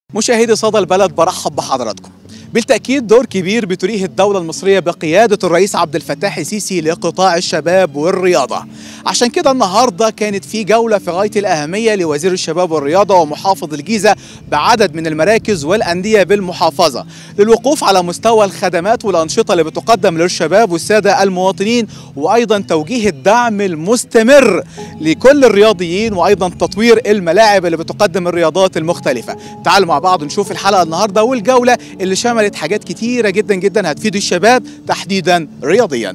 مشاهدي صدى البلد برحب بحضراتكم بالتأكيد دور كبير بتريه الدولة المصرية بقيادة الرئيس عبد الفتاح السيسي لقطاع الشباب والرياضة عشان كده النهاردة كانت في جولة في غاية الأهمية لوزير الشباب والرياضة ومحافظ الجيزة بعدد من المراكز والأندية بالمحافظة للوقوف على مستوى الخدمات والأنشطة اللي بتقدم للشباب والسادة المواطنين وأيضا توجيه الدعم المستمر لكل الرياضيين وأيضا تطوير الملاعب اللي بتقدم الرياضات المختلفة تعالوا مع بعض نشوف الحلقة النهاردة والجولة اللي شملت حاجات كتيرة جدا جدا هتفيد الشباب تحديدا رياضيا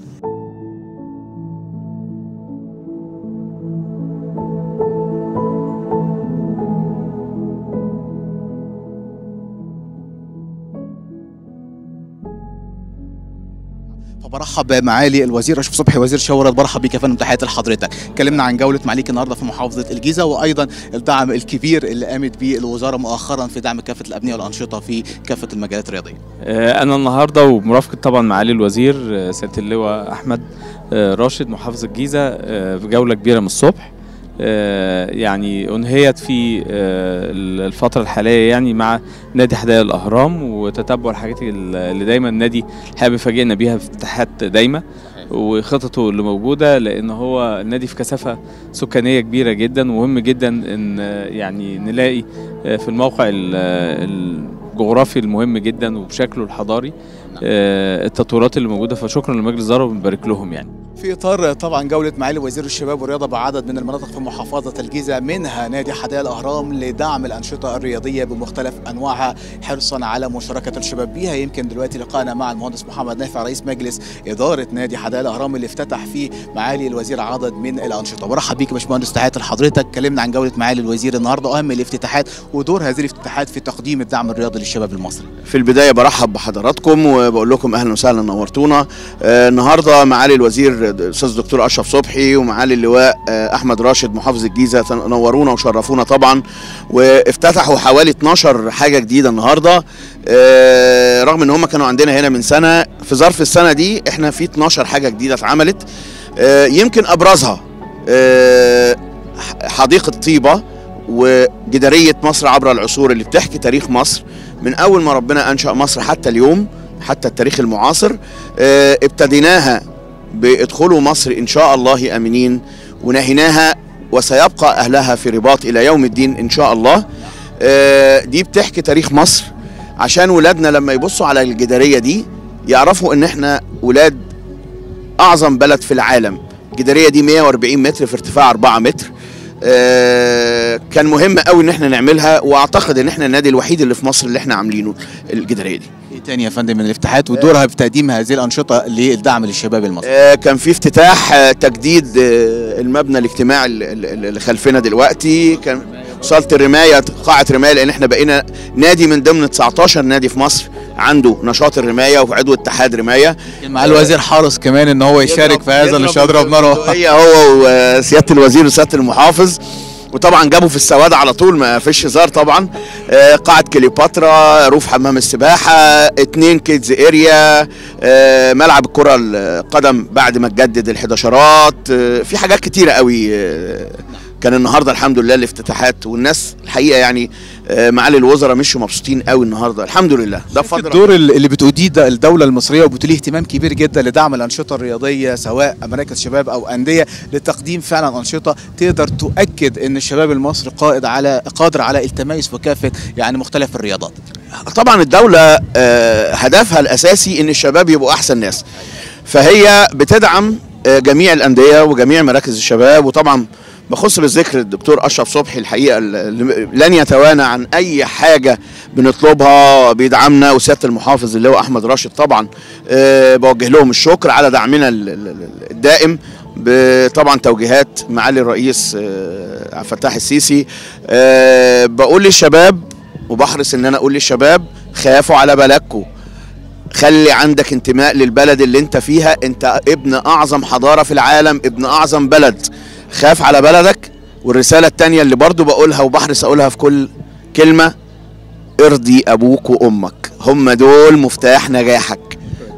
فبرحب بمعالي الوزير اشرف صبحي وزير شورى برحب بيك يا فندم تحياتي لحضرتك اتكلمنا عن جوله معاليك النهارده في محافظه الجيزه وايضا الدعم الكبير اللي قامت به الوزاره مؤخرا في دعم كافه الابنيه والانشطه في كافه المجالات الرياضيه آه، أنا النهاردة وبمرافقة طبعا معالي الوزير آه، سيادة اللواء أحمد آه، راشد محافظ الجيزة آه، في جولة كبيرة من الصبح آه، يعني أنهيت في آه، الفترة الحالية يعني مع نادي حدائق الأهرام وتتبع الحاجات اللي دايما النادي حابب يفاجئنا بيها في افتتاحات دايمة وخططه اللي موجودة لأن هو النادي في كثافة سكانية كبيرة جدا ومهم جدا إن آه، يعني نلاقي آه، في الموقع ال- الجغرافي المهم جدا وبشكله الحضاري آه، التطورات اللي موجودة فشكرا لمجلس الإدارة وبنبارك لهم يعني في اطار طبعا جوله معالي وزير الشباب والرياضه بعدد من المناطق في محافظه الجيزه منها نادي حدائق الاهرام لدعم الانشطه الرياضيه بمختلف انواعها حرصا على مشاركه الشباب بيها يمكن دلوقتي لقاءنا مع المهندس محمد نافع رئيس مجلس اداره نادي حدائق الاهرام اللي افتتح فيه معالي الوزير عدد من الانشطه برحب بيك يا باشمهندس تحياتي لحضرتك اتكلمنا عن جوله معالي الوزير النهارده اهم الافتتاحات ودور هذه الافتتاحات في تقديم الدعم الرياضي للشباب المصري في البداية برحب بحضراتكم وبقول لكم أهلا وسهلا نورتونا آه النهاردة معالي الوزير الأستاذ دكتور أشرف صبحي ومعالي اللواء آه أحمد راشد محافظ الجيزة نورونا وشرفونا طبعا وافتتحوا حوالي 12 حاجة جديدة النهاردة آه رغم ان هم كانوا عندنا هنا من سنة في ظرف السنة دي احنا في 12 حاجة جديدة اتعملت آه يمكن أبرزها آه حديقة طيبة وجدارية مصر عبر العصور اللي بتحكي تاريخ مصر من أول ما ربنا أنشأ مصر حتى اليوم حتى التاريخ المعاصر آه، ابتديناها بادخلوا مصر إن شاء الله آمنين ونهيناها وسيبقى أهلها في رباط إلى يوم الدين إن شاء الله آه، دي بتحكي تاريخ مصر عشان ولادنا لما يبصوا على الجدارية دي يعرفوا إن إحنا ولاد أعظم بلد في العالم الجدارية دي 140 متر في ارتفاع 4 متر آه، كان مهم قوي ان احنا نعملها واعتقد ان احنا النادي الوحيد اللي في مصر اللي احنا عاملينه الجداريه دي ايه تاني يا فندم من الافتتاحات ودورها في تقديم هذه الانشطه للدعم للشباب المصري آه، كان في افتتاح آه، تجديد آه، المبنى الاجتماعي ال- ال- اللي خلفنا دلوقتي كان صاله الرمايه قاعه رمايه لان احنا بقينا نادي من ضمن 19 نادي في مصر عنده نشاط الرمايه وعضو اتحاد رمايه مع الوزير حرص كمان ان هو يشارك في هذا مش هضرب ناره هي هو وسياده الوزير وسياده المحافظ وطبعا جابوا في السواد على طول ما فيش هزار طبعا آه، قاعة كليوباترا روف حمام السباحة اتنين كيدز اريا آه، ملعب الكرة القدم بعد ما تجدد الحداشرات آه، في حاجات كتيرة قوي آه، كان النهارده الحمد لله الافتتاحات والناس الحقيقه يعني آه، معالي الوزراء مشوا مبسوطين قوي النهارده الحمد لله ده بفضل الدور اللي بتؤديه ده الدوله المصريه وبتوليه اهتمام كبير جدا لدعم الانشطه الرياضيه سواء مراكز شباب او انديه لتقديم فعلا انشطه تقدر تؤكد ان الشباب المصري قائد على قادر على التميز في كافه يعني مختلف الرياضات طبعا الدولة آه، هدفها الأساسي إن الشباب يبقوا أحسن ناس فهي بتدعم آه، جميع الأندية وجميع مراكز الشباب وطبعا بخص بالذكر الدكتور أشرف صبحي الحقيقة اللي لن يتوانى عن أي حاجة بنطلبها بيدعمنا وسيادة المحافظ اللي هو أحمد راشد طبعا آه، بوجه لهم الشكر على دعمنا ال- ال- ال- الدائم طبعا توجيهات معالي الرئيس آه، عبد الفتاح السيسي آه، بقول للشباب وبحرص ان انا اقول للشباب خافوا على بلدكم خلي عندك انتماء للبلد اللي انت فيها انت ابن اعظم حضارة في العالم ابن اعظم بلد خاف على بلدك والرسالة التانية اللي برضو بقولها وبحرص اقولها في كل كلمة ارضي ابوك وامك هم دول مفتاح نجاحك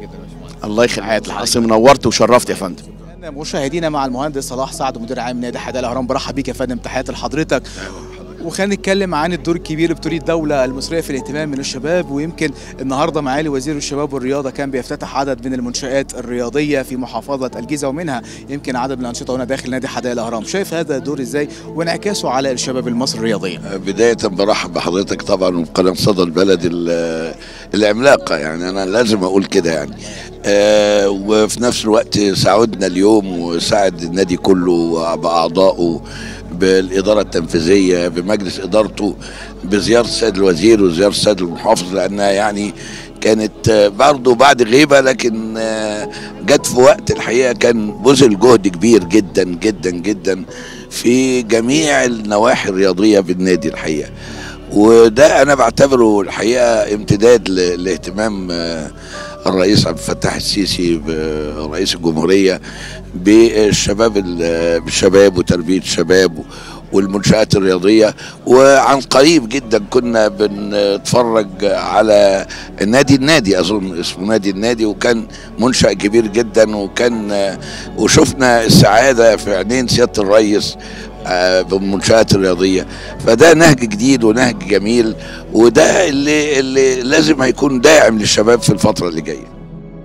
الله يخليك العاصم نورت وشرفت يا فندم مشاهدينا مع المهندس صلاح سعد مدير عام نادي حدائق الاهرام برحب بيك يا فندم تحياتي لحضرتك وخلينا نتكلم عن الدور الكبير اللي بتريد الدولة المصرية في الاهتمام من الشباب ويمكن النهارده معالي وزير الشباب والرياضة كان بيفتتح عدد من المنشآت الرياضية في محافظة الجيزة ومنها يمكن عدد من الأنشطة هنا داخل نادي حدائق الأهرام، شايف هذا الدور ازاي وانعكاسه على الشباب المصري الرياضية؟ بداية برحب بحضرتك طبعا وبقناة صدى البلد ال- العملاقة يعني أنا لازم أقول كده يعني آه وفي نفس الوقت ساعدنا اليوم وساعد النادي كله بأعضائه بالإدارة التنفيذية بمجلس إدارته بزيارة السيد الوزير وزيارة السيد المحافظ لأنها يعني كانت آه، برضه بعد غيبة لكن آه، جت في وقت الحقيقة كان بذل جهد كبير جدا جدا جدا في جميع النواحي الرياضية بالنادي الحقيقة وده أنا بعتبره الحقيقة امتداد ل- لاهتمام آه، الرئيس عبد الفتاح السيسي ب- رئيس الجمهورية بالشباب ال- بالشباب وتربية الشباب والمنشآت الرياضية وعن قريب جدا كنا بنتفرج على نادي النادي أظن اسمه نادي النادي وكان منشأ كبير جدا وكان وشفنا السعادة في عينين سيادة الرئيس آه، بالمنشآت الرياضية فده نهج جديد ونهج جميل وده اللي, اللي لازم هيكون داعم للشباب في الفترة اللي جاية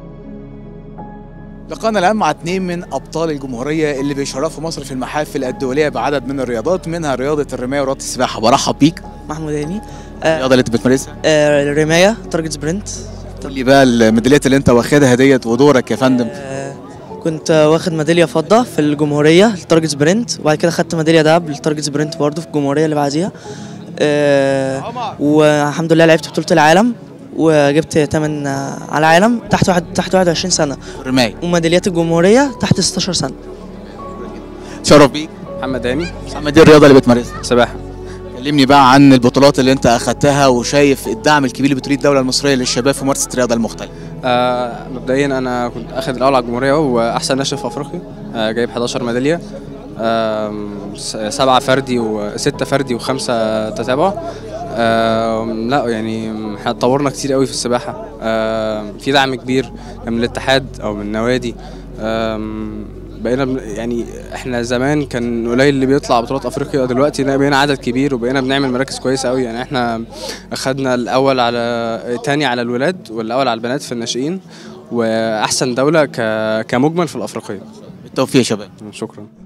لقانا الآن مع اثنين من أبطال الجمهورية اللي بيشرفوا مصر في المحافل الدولية بعدد من الرياضات منها رياضة الرماية ورياضة السباحة برحب بيك محمود هاني آه الرياضة اللي أنت بتمارسها آه الرماية تارجت سبرنت قول لي بقى الميداليات اللي أنت واخدها ديت ودورك يا فندم آه كنت واخد ميدالية فضة في الجمهورية التارجت سبرنت وبعد كده خدت ميدالية دهب للتارجت سبرنت برضه في الجمهورية اللي بعديها آه والحمد لله لعبت بطولة العالم وجبت تمن آه، على العالم تحت واحد تحت 21 سنة الرماية وميداليات الجمهورية تحت 16 سنة شرف بيك محمد هاني محمد دي الرياضة اللي بتمارسها سباحه كلمني بقى عن البطولات اللي أنت أخدتها وشايف الدعم الكبير اللي بتريد الدولة المصرية للشباب في ممارسة الرياضة المختلفة آه مبدئيا انا كنت اخد الاول على الجمهوريه واحسن ناشئ في افريقيا آه جايب 11 ميداليه آم، س- سبعه فردي وسته فردي وخمسه تتابع آم، لا يعني احنا اتطورنا كتير قوي في السباحه آم، في دعم كبير من الاتحاد او من النوادي آم، بقينا بن- يعني احنا زمان كان قليل اللي بيطلع بطولات افريقيا دلوقتي بقينا عدد كبير وبقينا بنعمل مراكز كويسه قوي يعني احنا اخدنا الاول على تاني على الولاد والاول على البنات في الناشئين واحسن دوله ك... كمجمل في الافريقيه بالتوفيق يا شباب شكرا